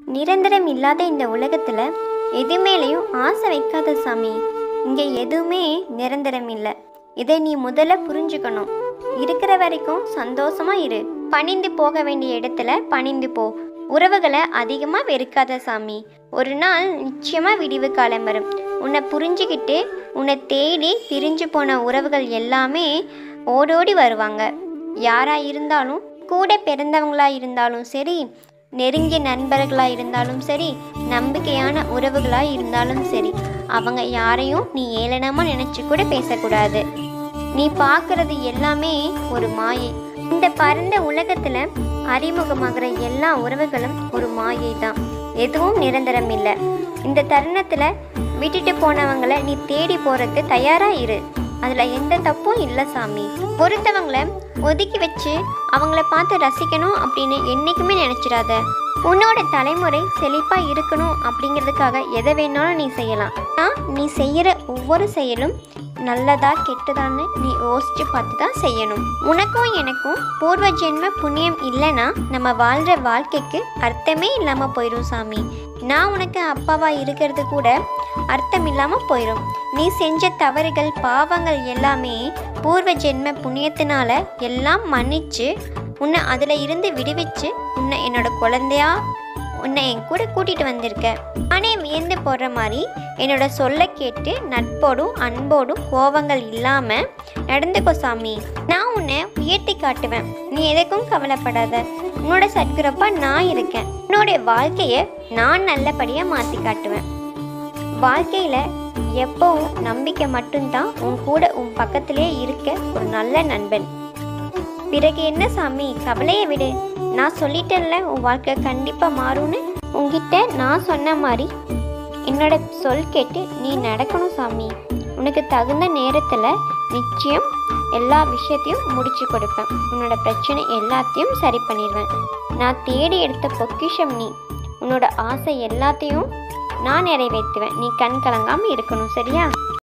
நிரந்தரம் இல்லாத இந்த உலகத்தில் எது மேலேயும் ஆசை வைக்காத சாமி இங்கே எதுவுமே நிரந்தரம் இல்லை இதை நீ முதல்ல புரிஞ்சுக்கணும் இருக்கிற வரைக்கும் சந்தோஷமா இரு பணிந்து போக வேண்டிய இடத்துல பணிந்து போ உறவுகளை அதிகமாக வெறுக்காத சாமி ஒரு நாள் நிச்சயமா விடிவு காலம் வரும் உன்னை புரிஞ்சுக்கிட்டு உன்னை தேடி பிரிஞ்சு போன உறவுகள் எல்லாமே ஓடோடி வருவாங்க யாரா இருந்தாலும் கூட பிறந்தவங்களா இருந்தாலும் சரி நெருங்கிய நண்பர்களாக இருந்தாலும் சரி நம்பிக்கையான உறவுகளாக இருந்தாலும் சரி அவங்க யாரையும் நீ ஏளனமாக நினச்சி கூட பேசக்கூடாது நீ பார்க்கறது எல்லாமே ஒரு மாயை இந்த பரந்த உலகத்தில் அறிமுகமாகிற எல்லா உறவுகளும் ஒரு மாயை தான் எதுவும் நிரந்தரம் இல்லை இந்த தருணத்தில் விட்டுட்டு போனவங்கள நீ தேடி போறதுக்கு தயாரா இரு அதுல எந்த தப்பும் இல்லை சாமி ஒருத்தவங்கள ஒதுக்கி வச்சு அவங்கள பார்த்து ரசிக்கணும் அப்படின்னு என்னைக்குமே நினைச்சிடாத உன்னோட தலைமுறை செழிப்பா இருக்கணும் அப்படிங்கிறதுக்காக எதை வேணாலும் நீ செய்யலாம் ஆனால் நீ செய்யற ஒவ்வொரு செயலும் நல்லதா கெட்டதான்னு நீ யோசிச்சு பார்த்து தான் செய்யணும் உனக்கும் எனக்கும் பூர்வ ஜென்ம புண்ணியம் இல்லைன்னா நம்ம வாழ்கிற வாழ்க்கைக்கு அர்த்தமே இல்லாமல் போயிடும் சாமி நான் உனக்கு அப்பாவா இருக்கிறது கூட அர்த்தம் இல்லாமல் போயிடும் நீ செஞ்ச தவறுகள் பாவங்கள் எல்லாமே பூர்வ ஜென்ம புண்ணியத்தினால எல்லாம் மன்னிச்சு உன்னை அதில் இருந்து விடுவிச்சு உன்னை என்னோட குழந்தையா உன்னை என் கூட கூட்டிகிட்டு வந்திருக்க நானே வியந்து போடுற மாதிரி என்னோட சொல்ல கேட்டு நட்போடும் அன்போடும் கோபங்கள் இல்லாமல் நடந்துக்கோ சாமி நான் உன்னை உயர்த்தி காட்டுவேன் நீ எதுக்கும் கவலைப்படாத உன்னோட சத்குரப்பா நான் இருக்கேன் உன்னோட வாழ்க்கையை நான் நல்லபடியாக மாற்றி காட்டுவேன் வாழ்க்கையில் எப்பவும் நம்பிக்கை மட்டும்தான் உன் கூட உன் பக்கத்திலே இருக்க ஒரு நல்ல நண்பன் பிறகு என்ன சாமி கவலையை விடு நான் சொல்லிட்டேன்ல உன் வாழ்க்கை கண்டிப்பாக மாறும்னு உன்கிட்ட நான் சொன்ன மாதிரி என்னோட சொல் கேட்டு நீ நடக்கணும் சாமி உனக்கு தகுந்த நேரத்தில் நிச்சயம் எல்லா விஷயத்தையும் முடிச்சு கொடுப்பேன் உன்னோட பிரச்சனை எல்லாத்தையும் சரி பண்ணிடுவேன் நான் தேடி எடுத்த பொக்கிஷம் நீ உன்னோட ஆசை எல்லாத்தையும் நான் நிறைவேற்றுவேன் நீ கண் கலங்காமல் இருக்கணும் சரியா